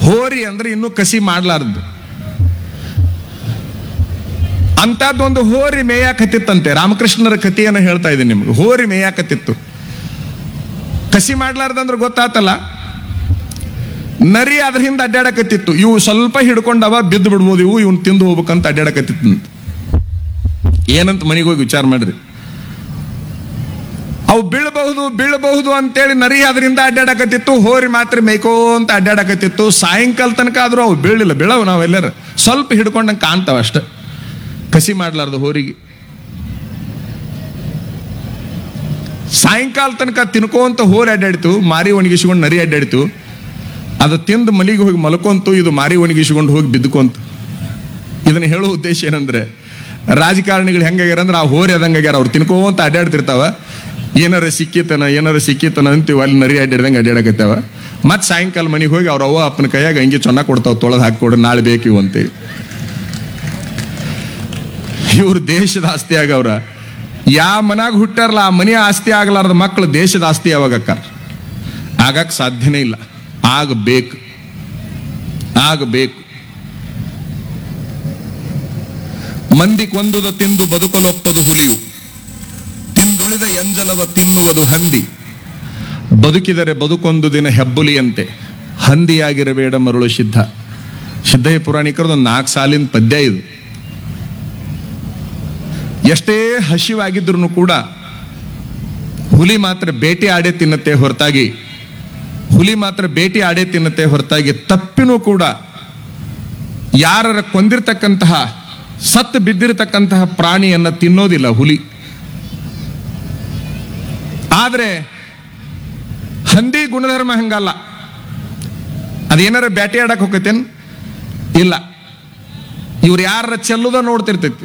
ಹೋರಿ ಅಂದ್ರೆ ಇನ್ನೂ ಕಸಿ ಮಾಡ್ಲಾರ್ದು ಅಂತದ್ದೊಂದು ಹೋರಿ ಮೇಯಾಕತ್ತಿತ್ತಂತೆ ರಾಮಕೃಷ್ಣರ ಕಥೆಯನ್ನು ಹೇಳ್ತಾ ಇದ್ದೀನಿ ನಿಮ್ಗೆ ಹೋರಿ ಮೇಯಾಕತ್ತಿತ್ತು ಕಸಿ ಮಾಡ್ಲಾರ್ದಂದ್ರೆ ಗೊತ್ತಾತಲ್ಲ ನರಿ ಅದ್ರ ಹಿಂದೆ ಅಡ್ಡಾಡಕತ್ತಿತ್ತು ಇವು ಸ್ವಲ್ಪ ಹಿಡ್ಕೊಂಡವ ಬಿದ್ದು ಬಿಡ್ಬೋದು ಇವು ಇವ್ನು ತಿಂದು ಹೋಗ್ಬೇಕಂತ ಅಡ್ಡಾಡಕತ್ತಿತ್ತು ಏನಂತ ಮನೆಗೆ ಹೋಗಿ ವಿಚಾರ ಮಾಡ್ರಿ ಅವು ಬೀಳಬಹುದು ಬೀಳಬಹುದು ಅಂತೇಳಿ ನರಿ ಅದರಿಂದ ಅಡ್ಡಾಡಕತ್ತಿತ್ತು ಹೋರಿ ಮಾತ್ರ ಮೇಯ್ಕೋ ಅಂತ ಅಡ್ಡಾಡಕತ್ತಿತ್ತು ಸಾಯಂಕಾಲ ತನಕ ಆದ್ರೂ ಅವು ಬೀಳಿಲ್ಲ ಬೀಳವು ನಾವೆಲ್ಲರೂ ಸ್ವಲ್ಪ ಹಿಡ್ಕೊಂಡಂಗೆ ಕಾಣ್ತಾವ ಅಷ್ಟೆ ಕಸಿ ಮಾಡ್ಲಾರ್ದು ಹೋರಿಗೆ ಸಾಯಂಕಾಲ ತನಕ ತಿನ್ಕೋಂತ ಹೋರಿ ಅಡ್ಡಾಡಿತು ಮಾರಿ ಒಣಗಿಸ್ಕೊಂಡು ನರಿ ಅಡ್ಡಾಡಿತು ಅದು ತಿಂದು ಮಲಿಗೆ ಹೋಗಿ ಮಲ್ಕೊಂತು ಇದು ಮಾರಿ ಒಣಗಿಸ್ಕೊಂಡು ಹೋಗಿ ಬಿದ್ದುಕೊಂತು ಇದನ್ನ ಹೇಳೋ ಉದ್ದೇಶ ಏನಂದ್ರೆ ರಾಜಕಾರಣಿಗಳು ಹೆಂಗಾಗ್ಯಾರ ಅಂದ್ರೆ ಆ ಹೋರಿ ಅದಂಗಾಗ್ಯಾರ ಅವ್ರು ತಿನ್ಕೋಂತ ಅಡ್ಡಾಡ್ತಿರ್ತಾವ ಏನಾರ ಸಿಕ್ಕಿತನ ಏನಾರ ಸಿಕ್ಕಿತನ ಅಂತೀವಿ ಅಲ್ಲಿ ನರಿ ಅಡ್ಡಾಡ್ದಂಗೆ ಅಡ್ಡಾಡಕತ್ತಾವ ಮತ್ತೆ ಸಾಯಂಕಾಲ ಮನೆಗೆ ಹೋಗಿ ಅವ್ರ ಅವ್ವ ಅಪ್ಪನ ಕೈಯಾಗ ಹಂಗೆ ಚೆನ್ನಾಗಿ ಕೊಡ್ತಾವ ತೊಳೆದು ಹಾಕಿಕೊಡು ನಾಳೆ ಬೇಕು ಇವು ಅಂತೇಳಿ ಇವ್ರು ದೇಶದ ಆಸ್ತಿ ಆಗವ್ರ ಯಾ ಮನ್ಯಾಗ ಹುಟ್ಟಾರಲ್ಲ ಆ ಮನೆ ಆಸ್ತಿ ಆಗಲಾರ್ದ ಮಕ್ಕಳು ದೇಶದ ಆಸ್ತಿ ಯಾವಾಗ ಅಕ್ಕಾರ ಆಗಕ್ ಸಾಧ್ಯನೇ ಇಲ್ಲ ಆಗಬೇಕು ಆಗಬೇಕು ಮಂದಿ ಕೊಂದುದ ತಿಂದು ಬದುಕಲೊಪ್ಪದು ಹುಲಿಯು ತಿಂದುಳಿದ ಎಂಜಲವ ತಿನ್ನುವುದು ಹಂದಿ ಬದುಕಿದರೆ ಬದುಕೊಂದು ದಿನ ಹೆಬ್ಬುಲಿಯಂತೆ ಹಂದಿಯಾಗಿರಬೇಡ ಮರುಳು ಸಿದ್ಧ ಸಿದ್ದಯ್ಯ ಪುರಾಣಿಕರದು ಒಂದು ನಾಲ್ಕು ಸಾಲಿನ ಪದ್ಯ ಇದು ಎಷ್ಟೇ ಹಸಿವಾಗಿದ್ರು ಕೂಡ ಹುಲಿ ಮಾತ್ರ ಬೇಟೆ ಆಡೇ ತಿನ್ನತ್ತೆ ಹೊರತಾಗಿ ಹುಲಿ ಮಾತ್ರ ಬೇಟೆ ಆಡೇ ತಿನ್ನತ್ತೆ ಹೊರತಾಗಿ ತಪ್ಪಿನೂ ಕೂಡ ಯಾರರ ಕೊಂದಿರ್ತಕ್ಕಂತಹ ಸತ್ತು ಬಿದ್ದಿರತಕ್ಕಂತಹ ಪ್ರಾಣಿಯನ್ನ ತಿನ್ನೋದಿಲ್ಲ ಹುಲಿ ಆದ್ರೆ ಹಂದಿ ಗುಣಧರ್ಮ ಹಂಗಲ್ಲ ಅದೇನಾರ ಬೇಟೆ ಆಡಕ್ ಹೋಗತ್ತೇನ್ ಇಲ್ಲ ಇವ್ರು ಯಾರ ಚೆಲ್ಲುದ ನೋಡ್ತಿರ್ತೈತಿ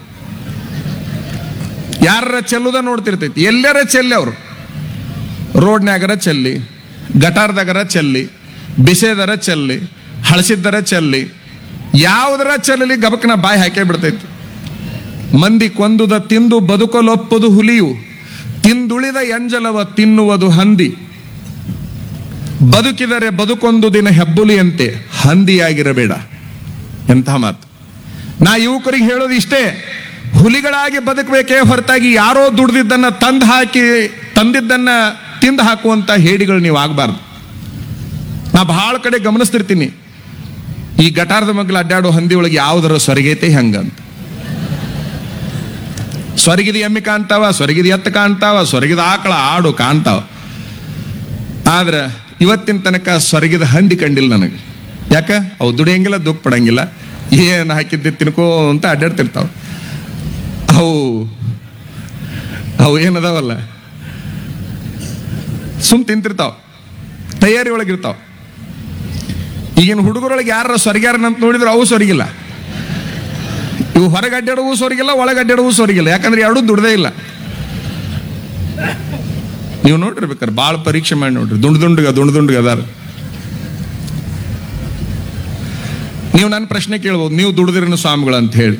ಯಾರ ಚೆಲ್ಲುದ ನೋಡ್ತಿರ್ತೈತಿ ಎಲ್ಲರ ಚೆಲ್ಲಿ ಅವರು ರೋಡ್ನ್ಯಾಗರ ಚೆಲ್ಲಿ ಗಟಾರ್ದಾಗರ ಚೆಲ್ಲಿ ಬಿಸೆದರ ಚೆಲ್ಲಿ ಹಳಸಿದ್ದರ ಚೆಲ್ಲಿ ಯಾವುದರ ಚೆಲ್ಲಲಿ ಗಬಕ್ನ ಬಾಯಿ ಹಾಕೇ ಬಿಡ್ತೈತಿ ಮಂದಿ ಕೊಂದುದ ತಿಂದು ಬದುಕಲೊಪ್ಪದು ಹುಲಿಯು ತಿಂದುಳಿದ ಎಂಜಲವ ತಿನ್ನುವುದು ಹಂದಿ ಬದುಕಿದರೆ ಬದುಕೊಂದು ದಿನ ಹೆಬ್ಬುಲಿಯಂತೆ ಹಂದಿಯಾಗಿರಬೇಡ ಎಂಥ ಮಾತು ನಾ ಯುವಕರಿಗೆ ಹೇಳೋದು ಇಷ್ಟೇ ಹುಲಿಗಳಾಗಿ ಬದುಕಬೇಕೇ ಹೊರತಾಗಿ ಯಾರೋ ದುಡ್ದಿದ್ದನ್ನ ತಂದು ಹಾಕಿ ತಂದಿದ್ದನ್ನ ತಿಂದು ಹಾಕುವಂತ ಹೇಡಿಗಳು ನೀವು ಆಗಬಾರ್ದು ನಾ ಬಹಳ ಕಡೆ ಗಮನಿಸ್ತಿರ್ತೀನಿ ಈ ಗಟಾರದ ಮಗ್ಲ ಅಡ್ಡಾಡೋ ಹಂದಿ ಒಳಗೆ ಯಾವ್ದರ ಸ್ವರ್ಗೈತೆ ಹಂಗಂತ ಸ್ವರ್ಗಿದ ಎಮ್ಮೆ ಕಾಣ್ತಾವ ಸ್ವರ್ಗಿದ ಎತ್ತ ಕಾಣ್ತಾವ ಸ್ವರ್ಗಿದ ಆಕಳ ಆಡು ಕಾಣ್ತಾವ ಆದ್ರೆ ಇವತ್ತಿನ ತನಕ ಸ್ವರ್ಗಿದ ಹಂದಿ ಕಂಡಿಲ್ಲ ನನಗೆ ಯಾಕ ಅವು ದುಡಿಯಂಗಿಲ್ಲ ದುಃಖ ಪಡಂಗಿಲ್ಲ ಏನು ಹಾಕಿದ್ದೆ ತಿನ್ಕೋ ಅಂತ ಅಡ್ಡಾಡ್ತಿರ್ತಾವ ಅವು ಅವು ಏನದಾವಲ್ಲ ಸುಮ್ ತಿಂತಿರ್ತಾವ ತಯಾರಿ ಒಳಗಿರ್ತಾವ ಈಗಿನ ಹುಡುಗರೊಳಗೆ ಯಾರ ಸ್ವರ್ಗ್ಯಾರನಂತ ನೋಡಿದ್ರೆ ಅವು ಸ್ವರ್ಗಿಲ್ಲ ಇವು ಹೊರಗೆ ಅಡ್ಡಾಡವು ಸ್ವರ್ಗಿಲ್ಲ ಒಳಗೆ ಅಡ್ಡಾಡವು ಸ್ವರ್ಗಿಲ್ಲ ಯಾಕಂದ್ರೆ ಎರಡೂ ದುಡ್ದೇ ಇಲ್ಲ ನೀವು ನೋಡಿರ್ಬೇಕಾರೆ ಭಾಳ ಪರೀಕ್ಷೆ ಮಾಡಿ ನೋಡ್ರಿ ದುಂಡು ದುಂಡುಗ ದುಂಡು ದುಂಡುಗ ಅದಾರ ನೀವು ನನ್ನ ಪ್ರಶ್ನೆ ಕೇಳ್ಬೋದು ನೀವು ದುಡ್ದಿರನು ಸ್ವಾಮಿಗಳು ಅಂತ ಹೇಳಿ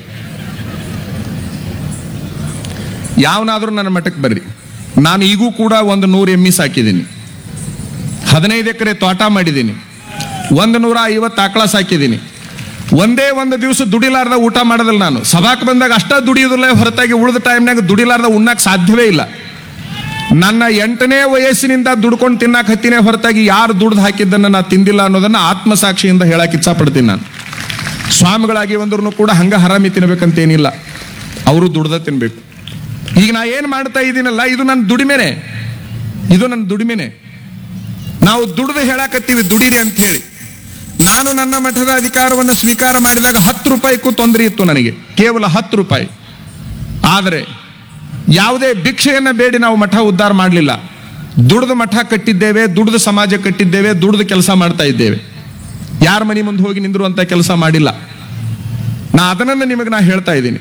ಯಾವನಾದ್ರೂ ನನ್ನ ಮಠಕ್ಕೆ ಬರ್ರಿ ನಾನು ಈಗೂ ಕೂಡ ಒಂದು ನೂರು ಎಮ್ಮಿ ಸಾಕಿದ್ದೀನಿ ಹದಿನೈದು ಎಕರೆ ತೋಟ ಮಾಡಿದ್ದೀನಿ ಒಂದು ನೂರ ಐವತ್ತು ಆಕಳ ಸಾಕಿದ್ದೀನಿ ಒಂದೇ ಒಂದು ದಿವಸ ದುಡಿಲಾರ್ದ ಊಟ ಮಾಡೋದಿಲ್ಲ ನಾನು ಸಭಾಕ್ ಬಂದಾಗ ಅಷ್ಟ ದುಡಿಯೋದಿಲ್ಲ ಹೊರತಾಗಿ ಉಳಿದ ಟೈಮ್ನಾಗ ದುಡಿಲಾರ್ದ ಉಣ್ಣಕ್ ಸಾಧ್ಯವೇ ಇಲ್ಲ ನನ್ನ ಎಂಟನೇ ವಯಸ್ಸಿನಿಂದ ದುಡ್ಕೊಂಡು ತಿನ್ನಕ್ ಹತ್ತಿನೇ ಹೊರತಾಗಿ ಯಾರು ದುಡ್ದು ಹಾಕಿದ್ದನ್ನು ನಾ ತಿಂದಿಲ್ಲ ಅನ್ನೋದನ್ನ ಆತ್ಮಸಾಕ್ಷಿಯಿಂದ ಹೇಳಕ್ ಇಚ್ಛಪಡ್ತೀನಿ ನಾನು ಸ್ವಾಮಿಗಳಾಗಿ ಒಂದ್ರೂ ಕೂಡ ಹಂಗ ಹರಾಮಿ ತಿನ್ಬೇಕಂತೇನಿಲ್ಲ ಅವರು ದುಡ್ದ ತಿನ್ಬೇಕು ಈಗ ನಾ ಏನು ಮಾಡ್ತಾ ಇದ್ದೀನಲ್ಲ ಇದು ನನ್ನ ದುಡಿಮೆನೆ ಇದು ನನ್ನ ದುಡಿಮೆನೆ ನಾವು ದುಡ್ದು ಹೇಳಕತ್ತೀವಿ ದುಡಿರಿ ಅಂತ ಹೇಳಿ ನಾನು ನನ್ನ ಮಠದ ಅಧಿಕಾರವನ್ನು ಸ್ವೀಕಾರ ಮಾಡಿದಾಗ ಹತ್ತು ರೂಪಾಯಿಗೂ ತೊಂದರೆ ಇತ್ತು ನನಗೆ ಕೇವಲ ಹತ್ತು ರೂಪಾಯಿ ಆದರೆ ಯಾವುದೇ ಭಿಕ್ಷೆಯನ್ನ ಬೇಡಿ ನಾವು ಮಠ ಉದ್ಧಾರ ಮಾಡಲಿಲ್ಲ ದುಡ್ದು ಮಠ ಕಟ್ಟಿದ್ದೇವೆ ದುಡ್ದು ಸಮಾಜ ಕಟ್ಟಿದ್ದೇವೆ ದುಡ್ದು ಕೆಲಸ ಮಾಡ್ತಾ ಇದ್ದೇವೆ ಯಾರ ಮನೆ ಮುಂದೆ ಹೋಗಿ ನಿಂದಿರುವಂತ ಕೆಲಸ ಮಾಡಿಲ್ಲ ನಾ ಅದನ್ನ ನಿಮಗೆ ನಾ ಹೇಳ್ತಾ ಇದ್ದೀನಿ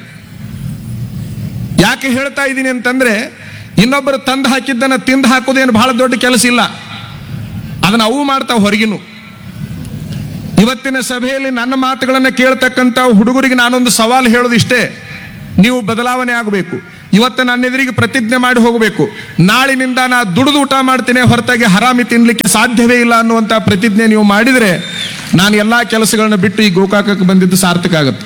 ಯಾಕೆ ಹೇಳ್ತಾ ಇದ್ದೀನಿ ಅಂತಂದ್ರೆ ಇನ್ನೊಬ್ಬರು ತಂದು ಹಾಕಿದ್ದನ್ನ ತಿಂದು ಹಾಕೋದೇನು ಬಹಳ ದೊಡ್ಡ ಕೆಲಸ ಇಲ್ಲ ಅದನ್ನ ಅವು ಮಾಡ್ತಾವ ಹೊರಗಿನು ಇವತ್ತಿನ ಸಭೆಯಲ್ಲಿ ನನ್ನ ಮಾತುಗಳನ್ನ ಕೇಳ್ತಕ್ಕಂಥ ಹುಡುಗರಿಗೆ ನಾನೊಂದು ಸವಾಲು ಹೇಳೋದು ಇಷ್ಟೇ ನೀವು ಬದಲಾವಣೆ ಆಗಬೇಕು ಇವತ್ತು ನನ್ನ ಎದುರಿಗೆ ಪ್ರತಿಜ್ಞೆ ಮಾಡಿ ಹೋಗಬೇಕು ನಾಳಿನಿಂದ ನಾ ದುಡಿದು ಊಟ ಮಾಡ್ತೇನೆ ಹೊರತಾಗಿ ಹರಾಮಿ ತಿನ್ಲಿಕ್ಕೆ ಸಾಧ್ಯವೇ ಇಲ್ಲ ಅನ್ನುವಂಥ ಪ್ರತಿಜ್ಞೆ ನೀವು ಮಾಡಿದರೆ ನಾನು ಎಲ್ಲಾ ಕೆಲಸಗಳನ್ನ ಬಿಟ್ಟು ಈ ಗೋಕಾಕಕ್ಕೆ ಬಂದಿದ್ದು ಸಾರ್ಥಕ ಆಗತ್ತೆ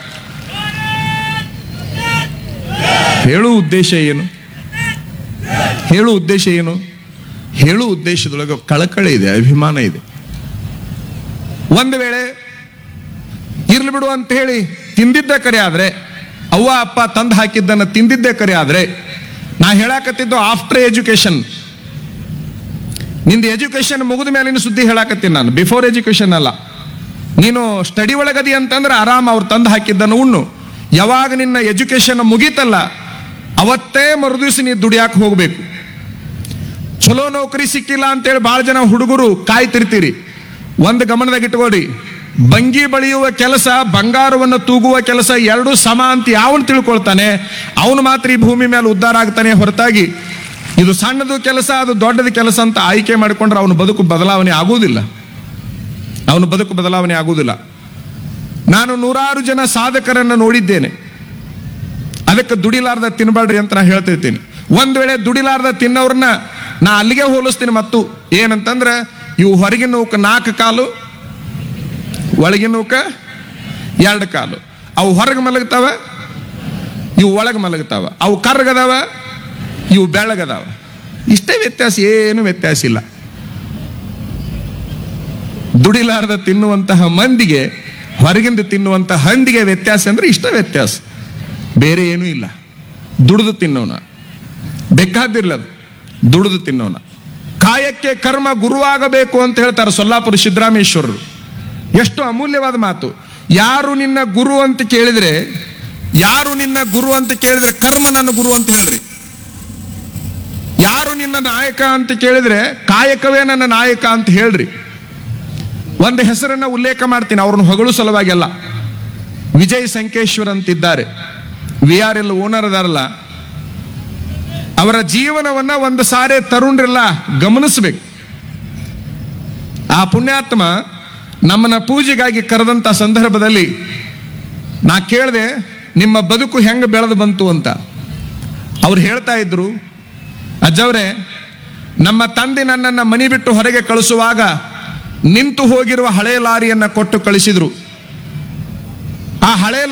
ಹೇಳು ಉದ್ದೇಶ ಏನು ಹೇಳು ಉದ್ದೇಶ ಏನು ಹೇಳು ಉದ್ದೇಶದೊಳಗೆ ಕಳಕಳಿ ಇದೆ ಅಭಿಮಾನ ಇದೆ ಒಂದು ವೇಳೆ ಇರ್ಲಿ ಬಿಡು ಅಂತ ಹೇಳಿ ತಿಂದಿದ್ದೇ ಕರೆ ಆದ್ರೆ ಅವ್ವ ಅಪ್ಪ ತಂದು ಹಾಕಿದ್ದನ್ನ ತಿಂದಿದ್ದೇ ಕರೆ ಆದ್ರೆ ನಾ ಹೇಳಾಕತ್ತಿದ್ದು ಆಫ್ಟರ್ ಎಜುಕೇಶನ್ ನಿಂದು ಎಜುಕೇಶನ್ ಮುಗಿದ ಮೇಲಿನ ಸುದ್ದಿ ಹೇಳಾಕತ್ತೀನಿ ನಾನು ಬಿಫೋರ್ ಎಜುಕೇಶನ್ ಅಲ್ಲ ನೀನು ಸ್ಟಡಿ ಒಳಗದಿ ಅಂತಂದ್ರೆ ಆರಾಮ್ ಅವ್ರು ತಂದು ಹಾಕಿದ್ದನ್ನು ಉಣ್ಣು ಯಾವಾಗ ನಿನ್ನ ಎಜುಕೇಶನ್ ಮುಗೀತಲ್ಲ ಅವತ್ತೇ ಮರುದಿವ್ಸ ನೀ ದುಡಿಯಾಕ ಹೋಗ್ಬೇಕು ಚಲೋ ನೌಕರಿ ಸಿಕ್ಕಿಲ್ಲ ಅಂತೇಳಿ ಭಾಳ ಜನ ಹುಡುಗರು ಕಾಯ್ತಿರ್ತೀರಿ ಒಂದು ಗಮನದಾಗ ಇಟ್ಕೊಡಿ ಬಂಗಿ ಬಳಿಯುವ ಕೆಲಸ ಬಂಗಾರವನ್ನು ತೂಗುವ ಕೆಲಸ ಎರಡು ಸಮ ಅಂತ ಯಾವನು ತಿಳ್ಕೊಳ್ತಾನೆ ಅವನು ಮಾತ್ರ ಈ ಭೂಮಿ ಮೇಲೆ ಉದ್ಧಾರ ಆಗ್ತಾನೆ ಹೊರತಾಗಿ ಇದು ಸಣ್ಣದು ಕೆಲಸ ಅದು ದೊಡ್ಡದು ಕೆಲಸ ಅಂತ ಆಯ್ಕೆ ಮಾಡಿಕೊಂಡ್ರೆ ಅವನ ಬದುಕು ಬದಲಾವಣೆ ಆಗುವುದಿಲ್ಲ ಅವನ ಬದುಕು ಬದಲಾವಣೆ ಆಗುವುದಿಲ್ಲ ನಾನು ನೂರಾರು ಜನ ಸಾಧಕರನ್ನು ನೋಡಿದ್ದೇನೆ ಅದಕ್ಕೆ ದುಡಿಲಾರ್ದ ತಿನ್ಬೇಡ್ರಿ ಅಂತ ನಾ ಹೇಳ್ತಿರ್ತೀನಿ ಒಂದ್ ವೇಳೆ ದುಡಿಲಾರ್ದ ತಿನ್ನೋರ್ನ ನಾ ಅಲ್ಲಿಗೆ ಹೋಲಿಸ್ತೀನಿ ಮತ್ತು ಏನಂತಂದ್ರೆ ಇವು ಹೊರಗಿನ ನೂಕ ನಾಲ್ಕು ಕಾಲು ಒಳಗಿನ ನೂಕ ಎರಡು ಕಾಲು ಅವು ಹೊರಗೆ ಮಲಗ್ತಾವ ಇವು ಒಳಗೆ ಮಲಗ್ತಾವ ಅವು ಕರ್ಗದಾವ ಇವು ಬೆಳಗದಾವ ಇಷ್ಟೇ ವ್ಯತ್ಯಾಸ ಏನು ವ್ಯತ್ಯಾಸ ಇಲ್ಲ ದುಡಿಲಾರ್ದ ತಿನ್ನುವಂತಹ ಮಂದಿಗೆ ಹೊರಗಿಂದ ತಿನ್ನುವಂತಹ ಹಂದಿಗೆ ವ್ಯತ್ಯಾಸ ಅಂದ್ರೆ ಇಷ್ಟ ವ್ಯತ್ಯಾಸ ಬೇರೆ ಏನೂ ಇಲ್ಲ ದುಡಿದು ತಿನ್ನೋಣ ಬೇಕಾದಿರ್ಲದು ದುಡಿದು ತಿನ್ನೋಣ ಕಾಯಕ್ಕೆ ಕರ್ಮ ಗುರುವಾಗಬೇಕು ಅಂತ ಹೇಳ್ತಾರೆ ಸೊಲ್ಲಾಪುರ ಸಿದ್ದರಾಮೇಶ್ವರರು ಎಷ್ಟು ಅಮೂಲ್ಯವಾದ ಮಾತು ಯಾರು ನಿನ್ನ ಗುರು ಅಂತ ಕೇಳಿದ್ರೆ ಯಾರು ನಿನ್ನ ಗುರು ಅಂತ ಕೇಳಿದ್ರೆ ಕರ್ಮ ನನ್ನ ಗುರು ಅಂತ ಹೇಳ್ರಿ ಯಾರು ನಿನ್ನ ನಾಯಕ ಅಂತ ಕೇಳಿದ್ರೆ ಕಾಯಕವೇ ನನ್ನ ನಾಯಕ ಅಂತ ಹೇಳ್ರಿ ಒಂದು ಹೆಸರನ್ನ ಉಲ್ಲೇಖ ಮಾಡ್ತೀನಿ ಅವ್ರನ್ನ ಹೊಗಳು ಸಲುವಾಗಿ ಅಲ್ಲ ವಿಜಯ್ ಸಂಕೇಶ್ವರ್ ಅಂತಿದ್ದಾರೆ ವಿ ಆರ್ ಎಲ್ ಓನರ್ ಅದಾರಲ್ಲ ಅವರ ಜೀವನವನ್ನ ಒಂದು ಸಾರಿ ತರುಣರೆಲ್ಲ ಗಮನಿಸ್ಬೇಕು ಆ ಪುಣ್ಯಾತ್ಮ ನಮ್ಮನ್ನ ಪೂಜೆಗಾಗಿ ಕರೆದಂತ ಸಂದರ್ಭದಲ್ಲಿ ನಾ ಕೇಳಿದೆ ನಿಮ್ಮ ಬದುಕು ಹೆಂಗ ಬೆಳೆದು ಬಂತು ಅಂತ ಅವ್ರು ಹೇಳ್ತಾ ಇದ್ರು ಅಜ್ಜವ್ರೆ ನಮ್ಮ ತಂದೆ ನನ್ನನ್ನ ಮನಿ ಬಿಟ್ಟು ಹೊರಗೆ ಕಳಿಸುವಾಗ ನಿಂತು ಹೋಗಿರುವ ಹಳೆ ಲಾರಿಯನ್ನ ಕೊಟ್ಟು ಕಳಿಸಿದ್ರು ಆ ಹಳೆ